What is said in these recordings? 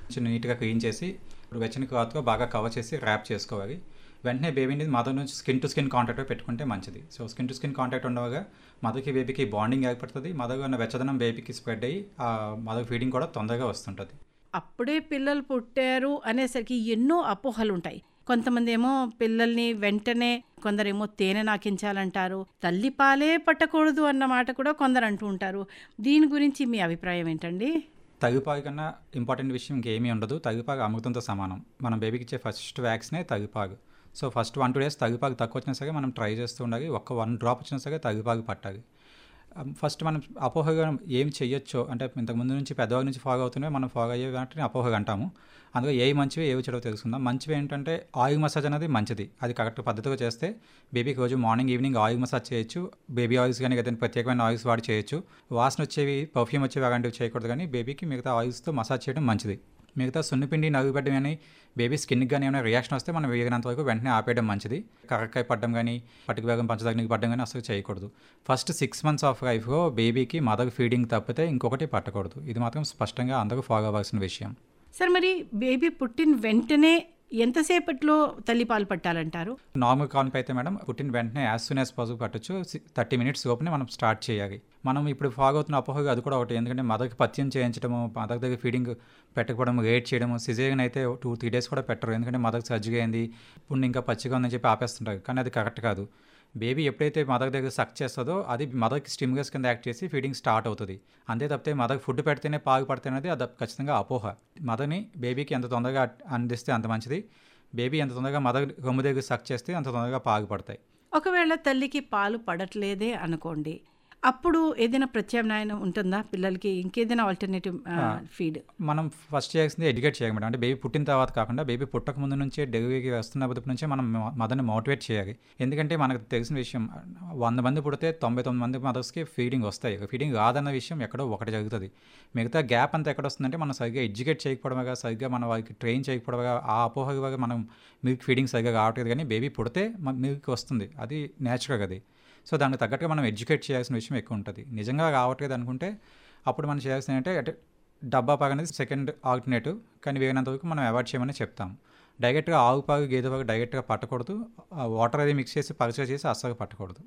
కొంచెం నీట్గా క్లీన్ చేసి వెచ్చని క్లాత్తో బాగా కవర్ చేసి ర్యాప్ చేసుకోవాలి వెంటనే బేబీని మదర్ నుంచి స్కిన్ టు స్కిన్ కాంటాక్ట్ పెట్టుకుంటే మంచిది so skin to skin contact ఉండగా మదర్కి బేబీకి బాండింగ్ ఏర్పడుతుంది మదర్ ఉన్న వెచ్చదనం బేబీకి స్ప్రెడ్ అయ్యి ఆ మదర్ ఫీడింగ్ కూడా తొందరగా వస్తుంటుంది అప్పుడే పిల్లలు పుట్టారు అనేసరికి ఎన్నో అపోహలు ఉంటాయి కొంతమంది ఏమో పిల్లల్ని వెంటనే కొందరేమో తేనె నాకించాలంటారు తల్లి పాలే పట్టకూడదు అన్న మాట కూడా కొందరు అంటూ ఉంటారు దీని గురించి మీ అభిప్రాయం ఏంటండి తగిపాగు కన్నా ఇంపార్టెంట్ విషయం ఇంకేమీ ఉండదు తగిపాగు అమృతంతో సమానం మనం బేబీకి ఇచ్చే ఫస్ట్ వ్యాక్సినే తగిపాగు so first one two days తగిపాగు తక్కువ వచ్చినా సరే మనం ట్రై చేస్తూ ఉండాలి ఒక్క వన్ డ్రాప్ వచ్చినా సరే తగిపాగు పట్టాలి ఫస్ట్ మనం అపోహగా ఏం చెయ్యొచ్చో అంటే ఇంతకుముందు నుంచి పెద్దవాళ్ళ నుంచి ఫాలో అవుతున్నాయి మనం ఫాలో అయ్యే వాటిని అపోహగా అంటాము అందులో ఏ మంచివి ఏవి చెడో తెలుసుకుందాం మంచివి ఏంటంటే ఆయిల్ మసాజ్ అనేది మంచిది అది కరెక్ట్ పద్ధతిగా చేస్తే బేబీకి రోజు మార్నింగ్ ఈవినింగ్ ఆయిల్ మసాజ్ చేయొచ్చు బేబీ ఆయిల్స్ కానీ ఏదైనా ప్రత్యేకమైన ఆయిల్స్ వాడి చేయొచ్చు వాసన వచ్చేవి పర్ఫ్యూమ్ వచ్చేవి అలాంటివి చేయకూడదు కానీ బేబీకి మిగతా ఆయిల్స్తో మసాజ్ చేయడం మంచిది మిగతా సున్నిపిండి నవ్వుపెట్టడం కానీ బేబీ స్కిన్కి కానీ ఏమైనా రియాక్షన్ వస్తే మనం వేగినంత వరకు వెంటనే ఆపేయడం మంచిది కరక్కాయ పడడం కానీ పట్టుకు వేగం పంచదాగ్నికి పడడం కానీ అసలు చేయకూడదు ఫస్ట్ సిక్స్ మంత్స్ ఆఫ్ లైఫ్లో బేబీకి మదర్ ఫీడింగ్ తప్పితే ఇంకొకటి పట్టకూడదు ఇది మాత్రం స్పష్టంగా అందరూ ఫాలో అవ్వాల్సిన విషయం సార్ మరి బేబీ పుట్టిన వెంటనే ఎంతసేపట్లో తల్లిపాలు పట్టాలంటారు నార్మల్ కాన్పు అయితే మేడం పుట్టిన వెంటనే యాజ్ సూన్ యాజ్ పాసిబుల్ పట్టొచ్చు థర్టీ మినిట్స్ లోపునే మనం స్టార్ట్ చేయాలి మనం ఇప్పుడు ఫాలో అవుతున్న అపోహగా అది కూడా ఒకటి ఎందుకంటే మదర్కి పత్యం చేయించడము మదర్ దగ్గర ఫీడింగ్ పెట్టకపోవడం లేట్ చేయడము సిజేరియన్ అయితే టూ త్రీ డేస్ కూడా పెట్టరు ఎందుకంటే మదర్కి సర్జరీ అయింది పుండు ఇంకా పచ్చిగా ఉందని చెప్పి ఆపేస్తుంటారు కానీ అది కరెక్ట్ కాదు బేబీ ఎప్పుడైతే మదర్ దగ్గర సక్ చేస్తుందో అది మదర్కి స్టిమ్యులస్ కింద యాక్ట్ చేసి ఫీడింగ్ స్టార్ట్ అవుతుంది అంతే తప్పితే మదర్కి ఫుడ్ పెడితేనే పాలు పడితేనేది అది ఖచ్చితంగా అపోహ మదర్ని బేబీకి ఎంత తొందరగా అందిస్తే అంత మంచిది బేబీ ఎంత తొందరగా మదర్ రొమ్ము దగ్గర సక్ చేస్తే అంత తొందరగా పాలు పడతాయి ఒకవేళ తల్లికి పాలు పడట్లేదే అనుకోండి అప్పుడు ఏదైనా ప్రత్యామ్నాయం ఉంటుందా పిల్లలకి ఇంకేదైనా ఆల్టర్నేటివ్ ఫీడ్ మనం ఫస్ట్ చేయాల్సింది ఎడ్యుకేట్ చేయాలి మేడం అంటే బేబీ పుట్టిన తర్వాత కాకుండా బేబీ పుట్టక ముందు నుంచే డెలివరీకి వస్తున్నప్పటి నుంచే మనం మదర్ని మోటివేట్ చేయాలి ఎందుకంటే మనకు తెలిసిన విషయం వంద మంది పుడితే తొంభై తొమ్మిది మంది మదర్స్కి ఫీడింగ్ వస్తాయి ఫీడింగ్ రాదన్న విషయం ఎక్కడో ఒకటి జరుగుతుంది మిగతా గ్యాప్ అంతా ఎక్కడ వస్తుందంటే మనం సరిగ్గా ఎడ్యుకేట్ చేయకపోవడమేగా సరిగ్గా మన వారికి ట్రైన్ చేయకపోవడమేగా ఆ అపోహగా మనం మిల్క్ ఫీడింగ్ సరిగ్గా కావట్లేదు కానీ బేబీ పుడితే మిల్క్ వస్తుంది అది న్యాచురల్ అది సో దానికి తగ్గట్టుగా మనం ఎడ్యుకేట్ చేయాల్సిన విషయం ఎక్కువ ఉంటుంది నిజంగా రావట్లేదు అనుకుంటే అప్పుడు మనం చేయాల్సింది అంటే అంటే డబ్బా పాగు అనేది సెకండ్ ఆల్టర్నేటివ్ కానీ వేగినంత వరకు మనం అవాయిడ్ చేయమని చెప్తాం డైరెక్ట్గా ఆవు పాగు గేదె పాగు డైరెక్ట్గా పట్టకూడదు వాటర్ అది మిక్స్ చేసి పలుచగా చేసి అస్సలు పట్టకూడదు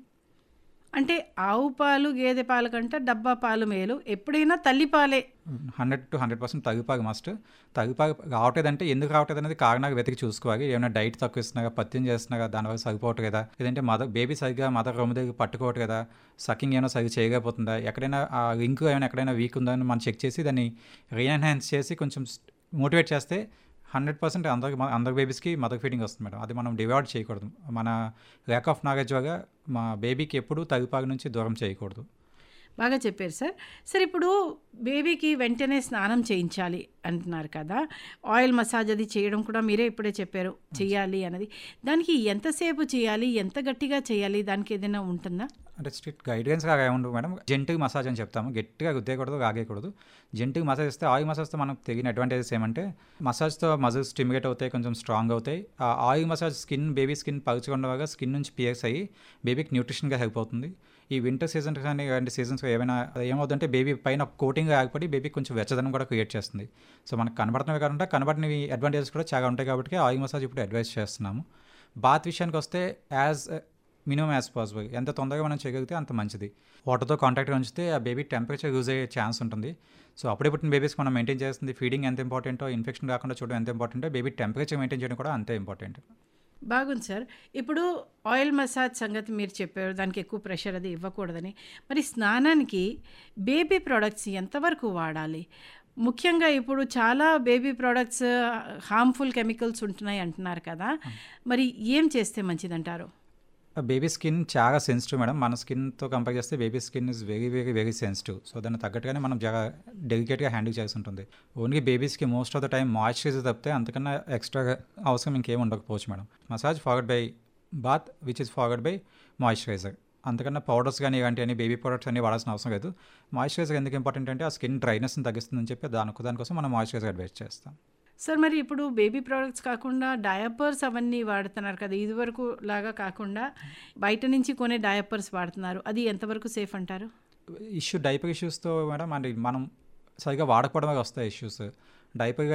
అంటే ఆవు పాలు గేదె పాలు కంటే డబ్బా పాలు మేలు ఎప్పుడైనా తల్లి పాలే హండ్రెడ్ టు హండ్రెడ్ పర్సెంట్ తగ్గిపాగు మస్ట్ తగ్గిపాగు రావట్లేదంటే ఎందుకు రావట్లేదు అనేది కారణాలు వెతికి చూసుకోవాలి ఏమైనా డైట్ తక్కువ ఇస్తున్నాగా పత్యం చేస్తున్నాగా దానివల్ల సరిపోవట్లేదు కదా లేదంటే మదర్ బేబీ సరిగ్గా మదర్ రొమ్ము దగ్గర పట్టుకోవట్లేదు కదా సకింగ్ ఏమైనా సరిగ్గా చేయకపోతుందా ఎక్కడైనా ఆ లింక్ ఏమైనా ఎక్కడైనా వీక్ ఉందా అని మనం చెక్ చేసి దాన్ని రీఎన్హాన్స్ చేసి కొంచెం మోటివేట్ చేస్తే హండ్రెడ్ పర్సెంట్ అందరికి అందరి బేబీస్కి మదర్ ఫీడింగ్ వస్తుంది మేడం అది మనం డివైడ్ చేయకూడదు మన ల్యాక్ ఆఫ్ నాలెడ్జ్ వల్ల మా బేబీకి ఎప్పుడు తగిపాగు నుంచి దూరం చేయకూడదు బాగా చెప్పారు సార్ సార్ ఇప్పుడు బేబీకి వెంటనే స్నానం చేయించాలి అంటున్నారు కదా ఆయిల్ మసాజ్ అది చేయడం కూడా మీరే ఇప్పుడే చెప్పారు చేయాలి అన్నది దానికి ఎంతసేపు చేయాలి ఎంత గట్టిగా చేయాలి దానికి ఏదైనా ఉంటుందా అంటే స్ట్రిక్ట్ గైడెన్స్ లాగా ఏముండదు మేడం జెంటుకి మసాజ్ అని చెప్తాము గట్టిగా గుద్దేయకూడదు ఆగేయకూడదు జెంటుకి మసాజ్ ఇస్తే ఆయిల్ మసాజ్తో మనకు తెగిన అడ్వాంటేజెస్ ఏమంటే మసాజ్తో మజిల్స్ స్టిమ్యులేట్ అవుతాయి కొంచెం స్ట్రాంగ్ అవుతాయి ఆ oil massage skin baby skin పలుచుకుండగా స్కిన్ నుంచి పియర్స్ అయ్యి బేబీకి న్యూట్రిషన్గా హెల్ప్ అవుతుంది ఈ వింటర్ సీజన్ కానీ ఇలాంటి సీజన్స్ ఏమైనా ఏమవుతుందంటే బేబీ పైన కోటింగ్ ఆగిపడి బేబీ కొంచెం వెచ్చదనం కూడా క్రియేట్ చేస్తుంది సో మనకు కనబడుతున్నవి కాకుండా కనబడినవి అడ్వాంటేజెస్ కూడా చాలా ఉంటాయి కాబట్టి ఆయిల్ మసాజ్ ఇప్పుడు అడ్వైస్ చేస్తున్నాము బాత్ విషయానికి వస్తే యాజ్ మినిమం యాజ్ పాసిబుల్ ఎంత తొందరగా మనం చేయగలిగితే అంత మంచిది వాటర్తో కాంటాక్ట్ ఉంచితే ఆ బేబీ టెంపరేచర్ యూజ్ అయ్యే ఛాన్స్ ఉంటుంది సో అప్పుడే పుట్టిన బేబీస్కి మనం మెయింటైన్ చేస్తుంది ఫీడింగ్ ఎంత ఇంపార్టెంటో ఇన్ఫెక్షన్ రాకుండా చూడడం ఎంత ఇంపార్టెంటో బేబీ టెంపరేచర్ మెయింటైన్ చేయడం కూడా అంతే ఇంపార్టెంట్ బాగుంది సార్ ఇప్పుడు ఆయిల్ మసాజ్ సంగతి మీరు చెప్పారు దానికి ఎక్కువ ప్రెషర్ అది ఇవ్వకూడదని మరి స్నానానికి బేబీ ప్రోడక్ట్స్ ఎంతవరకు వాడాలి ముఖ్యంగా ఇప్పుడు చాలా బేబీ ప్రోడక్ట్స్ హార్మ్ఫుల్ కెమికల్స్ ఉంటున్నాయి అంటున్నారు కదా మరి ఏం చేస్తే మంచిదంటారు బేబీ స్కిన్ చాలా సెన్సిటివ్ మేడం మన స్కిన్తో కంపేర్ చేస్తే baby skin is very very very sensitive so దాన్ని తగ్గట్టుగానే మనం చాలా డెలికేట్గా హ్యాండిల్ చేసి ఉంటుంది ఓన్లీ బేబీస్కి most of the time moisturiser తప్పితే అంతకన్నా ఎక్స్ట్రా అవసరం ఇంకేం ఉండకపోవచ్చు madam massage forward by bath which is forward by moisturiser అంతకన్నా పౌడర్స్ కానీ ఇలాంటి అన్ని బేబీ ప్రొడక్ట్స్ అన్ని వాడాల్సిన అవసరం లేదు మాయిశ్చరైజర్ ఎందుకు ఇంపార్టెంట్ అంటే ఆ స్కిన్ డ్రైనెస్ని తగ్గిస్తుందని చెప్పి దానికి దానికోసం మనం మాయిశ్చరైజర్ అడ్వైస్ చేస్తాం సార్ మరి ఇప్పుడు బేబీ ప్రోడక్ట్స్ కాకుండా డయపర్స్ అవన్నీ వాడుతున్నారు కదా ఇదివరకు లాగా కాకుండా బయట నుంచి కొనే డయపర్స్ వాడుతున్నారు అది ఎంతవరకు సేఫ్ అంటారు ఇష్యూ డైపర్ ఇష్యూస్తో మేడం అంటే మనం సరిగా వాడకపోవడమే వస్తాయి ఇష్యూస్ డైపర్